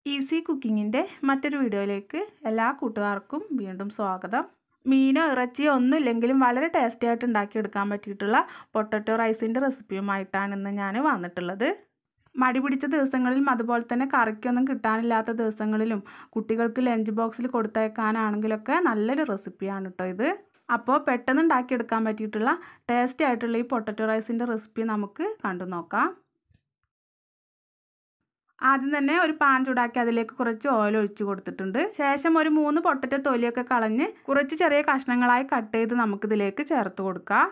easy കുക്കിങ്ങിൻ്റെ മറ്റൊരു വീഡിയോയിലേക്ക് എല്ലാ കൂട്ടുകാർക്കും വീണ്ടും സ്വാഗതം മീനോ ഇറച്ചിയോ ഒന്നും ഇല്ലെങ്കിലും വളരെ ടേസ്റ്റി ആയിട്ട് ഉണ്ടാക്കിയെടുക്കാൻ പറ്റിയിട്ടുള്ള പൊട്ടറ്റോ റൈസിൻ്റെ റെസിപ്പിയുമായിട്ടാണ് ഇന്ന് ഞാൻ വന്നിട്ടുള്ളത് മടി പിടിച്ച ദിവസങ്ങളിലും അതുപോലെ തന്നെ കറിക്കൊന്നും കിട്ടാനില്ലാത്ത ദിവസങ്ങളിലും കുട്ടികൾക്ക് ലഞ്ച് ബോക്സിൽ കൊടുത്തേക്കാനാണെങ്കിലൊക്കെ നല്ലൊരു റെസിപ്പിയാണ് കേട്ടോ ഇത് അപ്പോൾ പെട്ടെന്ന് ഉണ്ടാക്കിയെടുക്കാൻ പറ്റിയിട്ടുള്ള ടേസ്റ്റി ആയിട്ടുള്ള ഈ പൊട്ടറ്റോ റൈസിൻ്റെ റെസിപ്പി നമുക്ക് കണ്ടു നോക്കാം ആദ്യം തന്നെ ഒരു പാൻ ചൂടാക്കി അതിലേക്ക് കുറച്ച് ഓയിൽ ഒഴിച്ച് കൊടുത്തിട്ടുണ്ട് ശേഷം ഒരു മൂന്ന് പൊട്ടറ്റോ തൊലിയൊക്കെ കളഞ്ഞ് കുറച്ച് ചെറിയ കഷ്ണങ്ങളായി കട്ട് ചെയ്ത് നമുക്കിതിലേക്ക് ചേർത്ത് കൊടുക്കാം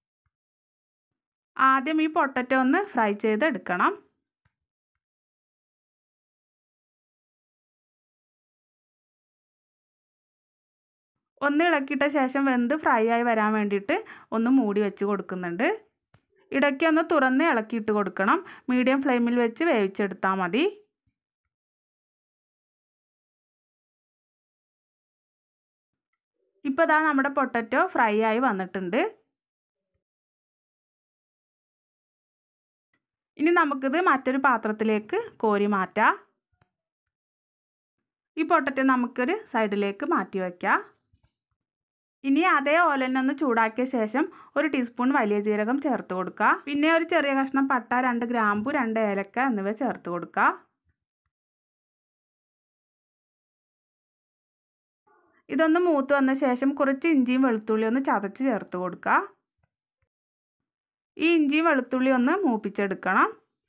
ആദ്യം ഈ പൊട്ടറ്റോ ഒന്ന് ഫ്രൈ ചെയ്ത് എടുക്കണം ഒന്ന് ഇളക്കിയിട്ട ശേഷം വെന്ത് ഫ്രൈ ആയി വരാൻ വേണ്ടിയിട്ട് ഒന്ന് മൂടി വെച്ച് കൊടുക്കുന്നുണ്ട് ഇടയ്ക്ക് ഒന്ന് തുറന്ന് ഇളക്കിയിട്ട് കൊടുക്കണം മീഡിയം ഫ്ലെയിമിൽ വെച്ച് വേവിച്ചെടുത്താൽ മതി ഇപ്പോൾ ഇതാ നമ്മുടെ പൊട്ടറ്റോ ഫ്രൈ ആയി വന്നിട്ടുണ്ട് ഇനി നമുക്കിത് മറ്റൊരു പാത്രത്തിലേക്ക് കോരി മാറ്റാം ഈ പൊട്ടറ്റോ നമുക്കൊരു സൈഡിലേക്ക് മാറ്റി വയ്ക്കാം ഇനി അതേ ഓലന്നെ ഒന്ന് ചൂടാക്കിയ ശേഷം ഒരു ടീസ്പൂൺ വലിയ ജീരകം ചേർത്ത് കൊടുക്കുക പിന്നെ ഒരു ചെറിയ കഷ്ണം പട്ട രണ്ട് ഗ്രാമ്പു രണ്ട് ഏലക്ക എന്നിവ ചേർത്ത് കൊടുക്കുക ഇതൊന്ന് മൂത്ത് വന്ന ശേഷം കുറച്ച് ഇഞ്ചിയും വെളുത്തുള്ളി ഒന്ന് ചതച്ച് ചേർത്ത് കൊടുക്കുക ഈ ഇഞ്ചിയും വെളുത്തുള്ളി ഒന്ന് മൂപ്പിച്ചെടുക്കണം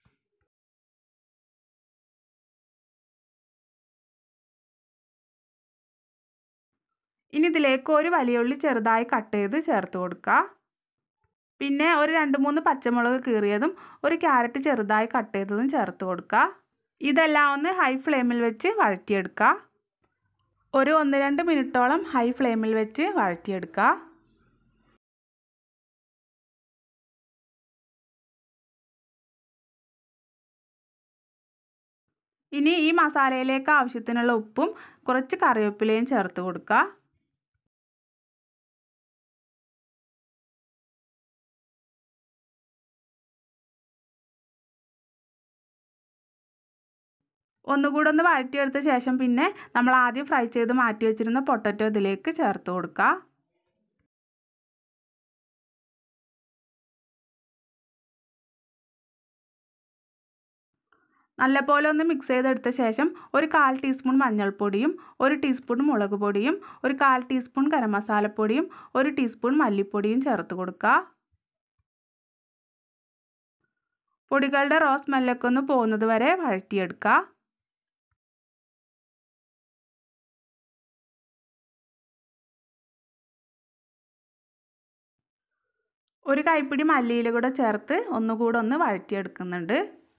ഇനി ഇതിലേക്ക് ഒരു വലിയ ഉള്ളി ചെറുതായി കട്ട് ചെയ്ത് ചേർത്ത് കൊടുക്കുക പിന്നെ ഒരു രണ്ട് മൂന്ന് പച്ചമുളക് കീറിയതും ഒരു ക്യാരറ്റ് ചെറുതായി കട്ട് ചെയ്തതും ചേർത്ത് കൊടുക്കുക ഇതെല്ലാം ഒന്ന് ഹൈ ഫ്ലെയിമിൽ വെച്ച് വഴറ്റിയെടുക്കുക ഒരു ഒന്ന് രണ്ട് മിനിറ്റോളം ഹൈ ഫ്ലെയിമിൽ വെച്ച് വഴറ്റിയെടുക്കുക ഇനി ഈ മസാലയിലേക്ക് ആവശ്യത്തിനുള്ള ഉപ്പും കുറച്ച് കറിവേപ്പിലയും ചേർത്ത് കൊടുക്കുക ഒന്നുകൂടെ ഒന്ന് വഴറ്റിയെടുത്ത ശേഷം പിന്നെ നമ്മൾ ആദ്യം ഫ്രൈ ചെയ്ത് മാറ്റി വെച്ചിരുന്ന പൊട്ടറ്റോ ഇതിലേക്ക് ചേർത്ത് കൊടുക്കുക നല്ലപോലെ ഒന്ന് മിക്സ് ചെയ്തെടുത്ത ശേഷം ഒരു കാൽ ടീസ്പൂൺ മഞ്ഞൾപ്പൊടിയും ഒരു ടീസ്പൂൺ മുളക് പൊടിയും ഒരു കാൽ ടീസ്പൂൺ ഗരം മസാലപ്പൊടിയും ഒരു ടീസ്പൂൺ മല്ലിപ്പൊടിയും ചേർത്ത് കൊടുക്കുക പൊടികളുടെ റോ സ്മെല്ലൊക്കെ ഒന്ന് പോകുന്നത് വരെ വഴറ്റിയെടുക്കുക ഒരു കൈപ്പിടി മല്ലിയില കൂടെ ചേർത്ത് ഒന്നുകൂടെ ഒന്ന് വഴറ്റിയെടുക്കുന്നുണ്ട്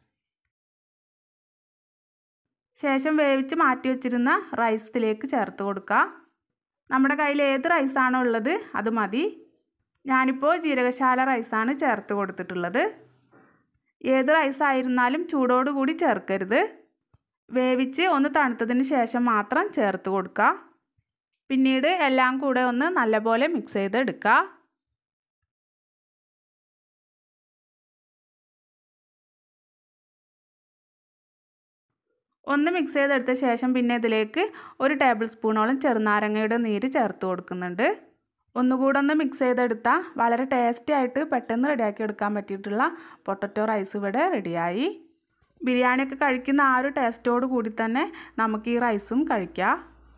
ശേഷം വേവിച്ച് മാറ്റി വെച്ചിരുന്ന റൈസ് ഇതിലേക്ക് ചേർത്ത് കൊടുക്കുക നമ്മുടെ കയ്യിൽ ഏത് റൈസാണോ ഉള്ളത് അത് മതി ഞാനിപ്പോൾ ജീരകശാല റൈസാണ് ചേർത്ത് കൊടുത്തിട്ടുള്ളത് ഏത് റൈസ് ആയിരുന്നാലും ചൂടോടുകൂടി ചേർക്കരുത് വേവിച്ച് ഒന്ന് തണുത്തതിന് ശേഷം മാത്രം ചേർത്ത് കൊടുക്കുക പിന്നീട് എല്ലാം കൂടെ ഒന്ന് നല്ലപോലെ മിക്സ് ചെയ്തെടുക്കുക ഒന്ന് മിക്സ് ചെയ്തെടുത്ത ശേഷം പിന്നെ ഇതിലേക്ക് ഒരു ടേബിൾ സ്പൂണോളം ചെറുനാരങ്ങയുടെ നീര് ചേർത്ത് കൊടുക്കുന്നുണ്ട് ഒന്നുകൂടെ ഒന്ന് മിക്സ് ചെയ്തെടുത്താൽ വളരെ ടേസ്റ്റി ആയിട്ട് പെട്ടെന്ന് റെഡിയാക്കി എടുക്കാൻ പറ്റിയിട്ടുള്ള പൊട്ടറ്റോ റൈസ് ഇവിടെ റെഡിയായി ബിരിയാണിയൊക്കെ കഴിക്കുന്ന ആ ഒരു ടേസ്റ്റോട് കൂടി തന്നെ നമുക്ക് ഈ റൈസും കഴിക്കാം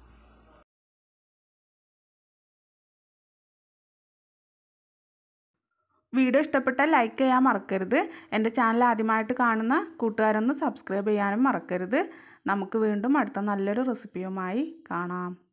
വീഡിയോ ഇഷ്ടപ്പെട്ടാൽ ലൈക്ക് ചെയ്യാൻ മറക്കരുത് എൻ്റെ ചാനൽ ആദ്യമായിട്ട് കാണുന്ന കൂട്ടുകാരൊന്ന് സബ്സ്ക്രൈബ് ചെയ്യാനും മറക്കരുത് നമുക്ക് വീണ്ടും അടുത്ത നല്ലൊരു റെസിപ്പിയുമായി കാണാം